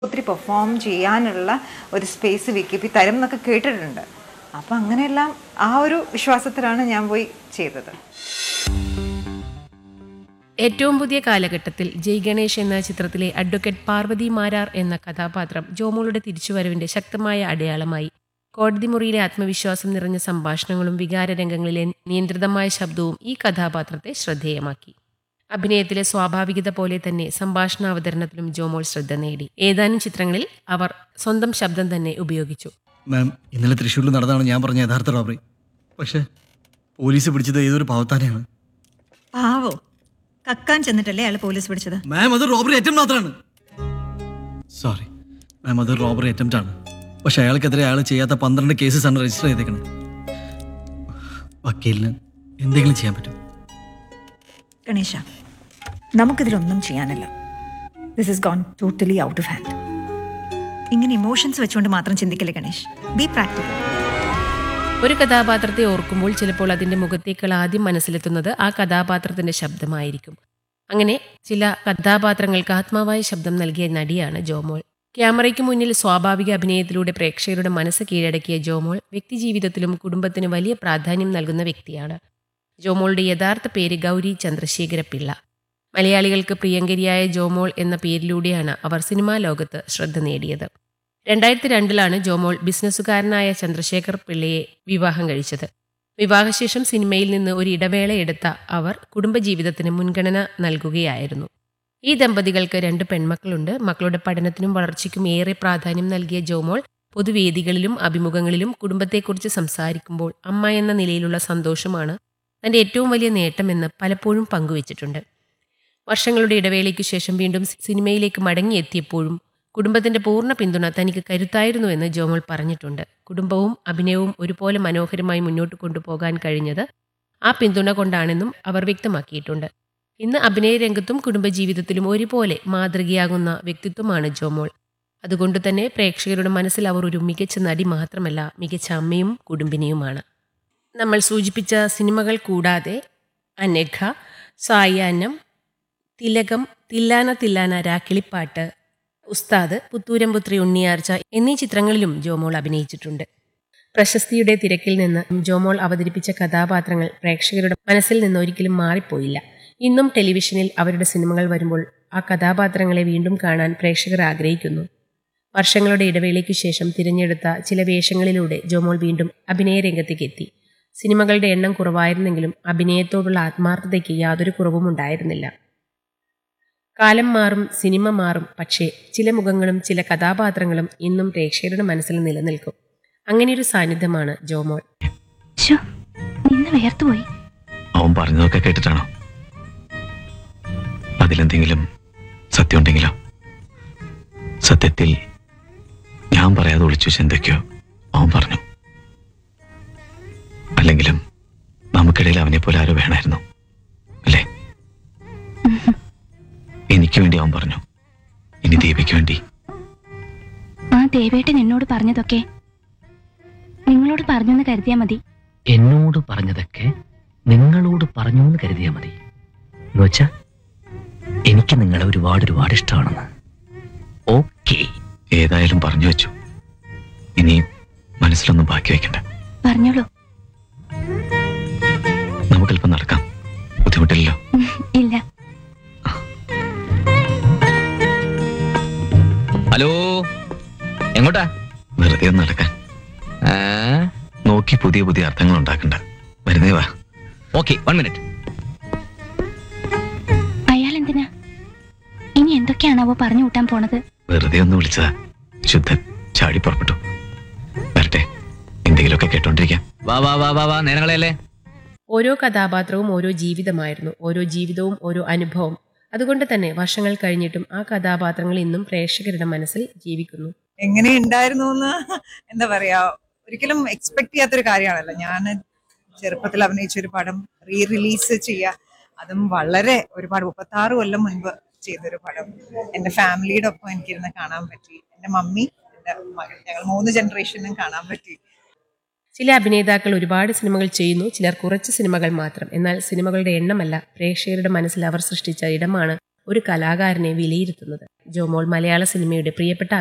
ഒത്തിരി പെർഫോം ചെയ്യാനുള്ള ഒരു സ്പേസ് വിക്കിപ്പി തരും എന്നൊക്കെ കേട്ടിട്ടുണ്ട് അപ്പം അങ്ങനെയെല്ലാം ആ ഒരു വിശ്വാസത്തിലാണ് ഞാൻ പോയി ചെയ്തത് ഏറ്റവും പുതിയ കാലഘട്ടത്തിൽ ജയ് ഗണേഷ് എന്ന ചിത്രത്തിലെ അഡ്വക്കേറ്റ് പാർവതി മാരാർ എന്ന കഥാപാത്രം ജോമോളുടെ തിരിച്ചുവരവിന്റെ ശക്തമായ അടയാളമായി കോടതി മുറിയിലെ ആത്മവിശ്വാസം നിറഞ്ഞ സംഭാഷണങ്ങളും വികാരരംഗങ്ങളിലെ നിയന്ത്രിതമായ ശബ്ദവും ഈ കഥാപാത്രത്തെ ശ്രദ്ധേയമാക്കി അഭിനയത്തിലെ സ്വാഭാവികത പോലെ തന്നെ സംഭാഷണ അവതരണത്തിലും ജോമോൾ ശ്രദ്ധ നേടി ഏതാനും ചിത്രങ്ങളിൽ അവർ സ്വന്തം ശബ്ദം തന്നെ ഉപയോഗിച്ചു മാം ഇന്നലെ തൃശ്ശൂരിൽ നടന്നതാണ് ഞാൻ പറഞ്ഞ യഥാർത്ഥ റോബറി പക്ഷേ പോലീസ് പിടിച്ചത് ഏതൊരു പാവത്താനെയാണ് പാവോ കക്കാൻ ചെന്നിട്ടല്ലേ അയാൾ പോലീസ് പിടിച്ചത് മാം അത് റോബറി അറ്റംപ്റ്റ് മാത്രമാണ് സോറി മാം അത് റോബറി അറ്റംപ്റ്റ് ആണ് പക്ഷെ അയാൾക്കെതിരെ അയാൾ ചെയ്യാത്ത പന്ത്രണ്ട് കേസസ് ആണ് രജിസ്റ്റർ ചെയ്തേക്കുന്നത് വക്കീലിന് എന്തെങ്കിലും ചെയ്യാൻ പറ്റും ഗണേശ നമുക്കിതിലൊന്നും ചെയ്യാനില്ല this is gone totally out of hand ഇങ്ങനെ ഇമോഷൻസ് വെച്ചുകൊണ്ട് മാത്രം ചിന്തിക്കില്ല ഗണേഷ് ബി പ്രാക്ടിക്കൽ ഒരു കഥാപാത്രത്തെ ഓർക്കുമ്പോൾ ചിലപ്പോൾ അതിന്റെ മുഖത്തേക്കാൾ ആദ്യം മനസ്സിലെത്തുന്നത് ആ കഥാപാത്രത്തിന്റെ ശബ്ദമായിരിക്കും അങ്ങനെ ചില കഥാപാത്രങ്ങൾക്ക് ആത്മാവായ ശബ്ദം നൽകിയ നടിയാണ് ജോമോൾ ക്യാമറയ്ക്ക് മുന്നിൽ സ്വാഭാവിക അഭിനയത്തിലൂടെ പ്രേക്ഷകരുടെ മനസ്സ് കീഴടക്കിയ ജോമോൾ വ്യക്തിജീവിതത്തിലും കുടുംബത്തിന് വലിയ പ്രാധാന്യം നൽകുന്ന വ്യക്തിയാണ് ജോമോളുടെ യഥാർത്ഥ പേര് ഗൗരി ചന്ദ്രശേഖര പിള്ള മലയാളികൾക്ക് പ്രിയങ്കരിയായ ജോമോൾ എന്ന പേരിലൂടെയാണ് അവർ സിനിമാ ലോകത്ത് ശ്രദ്ധ നേടിയത് രണ്ടായിരത്തി രണ്ടിലാണ് ജോമോൾ ബിസിനസ്സുകാരനായ ചന്ദ്രശേഖർ പിള്ളയെ വിവാഹം കഴിച്ചത് വിവാഹശേഷം സിനിമയിൽ നിന്ന് ഒരു ഇടവേള എടുത്ത അവർ കുടുംബജീവിതത്തിന് മുൻഗണന നൽകുകയായിരുന്നു ഈ ദമ്പതികൾക്ക് രണ്ട് പെൺമക്കളുണ്ട് മക്കളുടെ പഠനത്തിനും വളർച്ചയ്ക്കും ഏറെ പ്രാധാന്യം നൽകിയ ജോമോൾ പൊതുവേദികളിലും അഭിമുഖങ്ങളിലും കുടുംബത്തെക്കുറിച്ച് സംസാരിക്കുമ്പോൾ അമ്മ എന്ന നിലയിലുള്ള സന്തോഷമാണ് തന്റെ ഏറ്റവും വലിയ നേട്ടമെന്ന് പലപ്പോഴും പങ്കുവച്ചിട്ടുണ്ട് വർഷങ്ങളുടെ ഇടവേളയ്ക്കു ശേഷം വീണ്ടും സിനിമയിലേക്ക് മടങ്ങിയെത്തിയപ്പോഴും കുടുംബത്തിന്റെ പൂർണ്ണ പിന്തുണ തനിക്ക് കരുത്തായിരുന്നുവെന്ന് ജോമോൾ പറഞ്ഞിട്ടുണ്ട് കുടുംബവും അഭിനയവും ഒരുപോലെ മനോഹരമായി മുന്നോട്ട് കൊണ്ടുപോകാൻ കഴിഞ്ഞത് ആ പിന്തുണ കൊണ്ടാണെന്നും അവർ വ്യക്തമാക്കിയിട്ടുണ്ട് ഇന്ന് അഭിനയ രംഗത്തും കുടുംബജീവിതത്തിലും ഒരുപോലെ മാതൃകയാകുന്ന വ്യക്തിത്വമാണ് ജോമോൾ അതുകൊണ്ട് തന്നെ പ്രേക്ഷകരുടെ മനസ്സിൽ അവർ ഒരു മികച്ച നടി മാത്രമല്ല മികച്ച അമ്മയും കുടുംബിനിയുമാണ് നമ്മൾ സൂചിപ്പിച്ച സിനിമകൾ കൂടാതെ അനഘ സായാഹ്നം തിലകം തില്ലാന തില്ലാന രാക്കിളിപ്പാട്ട് ഉസ്താദ് പുത്തൂരംപുത്രി ഉണ്ണിയാർച്ച എന്നീ ചിത്രങ്ങളിലും ജോമോൾ അഭിനയിച്ചിട്ടുണ്ട് പ്രശസ്തിയുടെ തിരക്കിൽ നിന്ന് ജോമോൾ അവതരിപ്പിച്ച കഥാപാത്രങ്ങൾ പ്രേക്ഷകരുടെ മനസ്സിൽ നിന്ന് ഒരിക്കലും മാറിപ്പോയില്ല ഇന്നും ടെലിവിഷനിൽ അവരുടെ സിനിമകൾ വരുമ്പോൾ ആ കഥാപാത്രങ്ങളെ വീണ്ടും കാണാൻ പ്രേക്ഷകർ ആഗ്രഹിക്കുന്നു വർഷങ്ങളുടെ ഇടവേളയ്ക്കു ശേഷം തിരഞ്ഞെടുത്ത ചില വേഷങ്ങളിലൂടെ ജോമോൾ വീണ്ടും അഭിനയ രംഗത്തേക്ക് എത്തി സിനിമകളുടെ എണ്ണം കുറവായിരുന്നെങ്കിലും അഭിനയത്തോടുള്ള ആത്മാർത്ഥതയ്ക്ക് യാതൊരു കുറവും ഉണ്ടായിരുന്നില്ല കാലം മാറും സിനിമ മാറും പക്ഷേ ചില മുഖങ്ങളും ചില കഥാപാത്രങ്ങളും ഇന്നും പ്രേക്ഷകരുടെ മനസ്സിൽ നിലനിൽക്കും അങ്ങനെയൊരു സാന്നിധ്യമാണ് ജോമോൾ ശോ, നിന്ന് വേർത്തുപോയി അവൻ പറഞ്ഞതൊക്കെ കേട്ടിട്ടാണോ അതിലെന്തെങ്കിലും സത്യം ഉണ്ടെങ്കിലോ സത്യത്തിൽ ഞാൻ പറയാതെ ഒളിച്ചു വെച്ച എന്തൊക്കെയോ അവൻ പറഞ്ഞു അല്ലെങ്കിലും നമുക്കിടയിൽ അവനെ പോലെ ആരോ വേണമായിരുന്നു അല്ലേ എനിക്ക് വേണ്ടി അവൻ പറഞ്ഞു ഇനി ദീപയ്ക്ക് വേണ്ടി ആ ദേവേട്ടൻ എന്നോട് പറഞ്ഞതൊക്കെ നിങ്ങളോട് പറഞ്ഞെന്ന് കരുതിയാ മതി എന്നോട് പറഞ്ഞതൊക്കെ നിങ്ങളോട് പറഞ്ഞു എന്ന് കരുതിയാൽ മതി എന്നുവെച്ചാ എനിക്ക് നിങ്ങളെ ഒരുപാട് ഒരുപാട് ഇഷ്ടമാണെന്ന് ഓക്കേ ഏതായാലും പറഞ്ഞു വെച്ചു ഇനി മനസ്സിലൊന്നും ബാക്കി വെക്കണ്ട പറഞ്ഞോളൂ നമുക്കല്പം നടക്കാം ബുദ്ധിമുട്ടില്ലല്ലോ ഉം, ഇല്ല ഹലോ എങ്ങോട്ടാ വെറുതെ ഒന്ന് നടക്കാൻ ആ, നോക്കി പുതിയ പുതിയ അർത്ഥങ്ങൾ ഉണ്ടാക്കണ്ട വരുന്നേ വാ ഓക്കേ വൺ മിനിറ്റ് അയാൾ എന്തിനാ ഇനി എന്തൊക്കെയാണാവോ പറഞ്ഞു കൂട്ടാൻ പോണത് വെറുതെ ഒന്ന് വിളിച്ചതാ ശുദ്ധൻ ചാടി പുറപ്പെട്ടു വരട്ടെ എന്തെങ്കിലുമൊക്കെ കേട്ടോണ്ടിരിക്കാം വാ വാ വാ വാ വാ നേരങ്ങളെയല്ലേ ഓരോ കഥാപാത്രവും ഓരോ ജീവിതമായിരുന്നു ഓരോ ജീവിതവും ഓരോ അനുഭവം അതുകൊണ്ട് തന്നെ വർഷങ്ങൾ കഴിഞ്ഞിട്ടും ആ കഥാപാത്രങ്ങൾ ഇന്നും പ്രേക്ഷകരുടെ മനസ്സിൽ ജീവിക്കുന്നു എങ്ങനെ ഉണ്ടായിരുന്നു എന്ന് എന്താ പറയാ ഒരിക്കലും എക്സ്പെക്ട് ചെയ്യാത്തൊരു കാര്യമാണല്ലോ ഞാൻ ചെറുപ്പത്തിൽ അഭിനയിച്ച ഒരു പടം റീ റിലീസ് ചെയ്യുക അതും വളരെ ഒരുപാട് മുപ്പത്തി ആറ് കൊല്ലം മുൻപ് ചെയ്തൊരു പടം എൻ്റെ ഫാമിലിയുടെ ഒപ്പം എനിക്കിരുന്ന് കാണാൻ പറ്റി എൻ്റെ മമ്മി എൻ്റെ മകൻ ഞങ്ങൾ മൂന്ന് ജനറേഷനും കാണാൻ പറ്റി ചില അഭിനേതാക്കൾ ഒരുപാട് സിനിമകൾ ചെയ്യുന്നു ചിലർ കുറച്ച് സിനിമകൾ മാത്രം എന്നാൽ സിനിമകളുടെ എണ്ണമല്ല പ്രേക്ഷകരുടെ മനസ്സിൽ അവർ സൃഷ്ടിച്ച ഇടമാണ് ഒരു കലാകാരനെ വിലയിരുത്തുന്നത് ജോമോൾ മലയാള സിനിമയുടെ പ്രിയപ്പെട്ട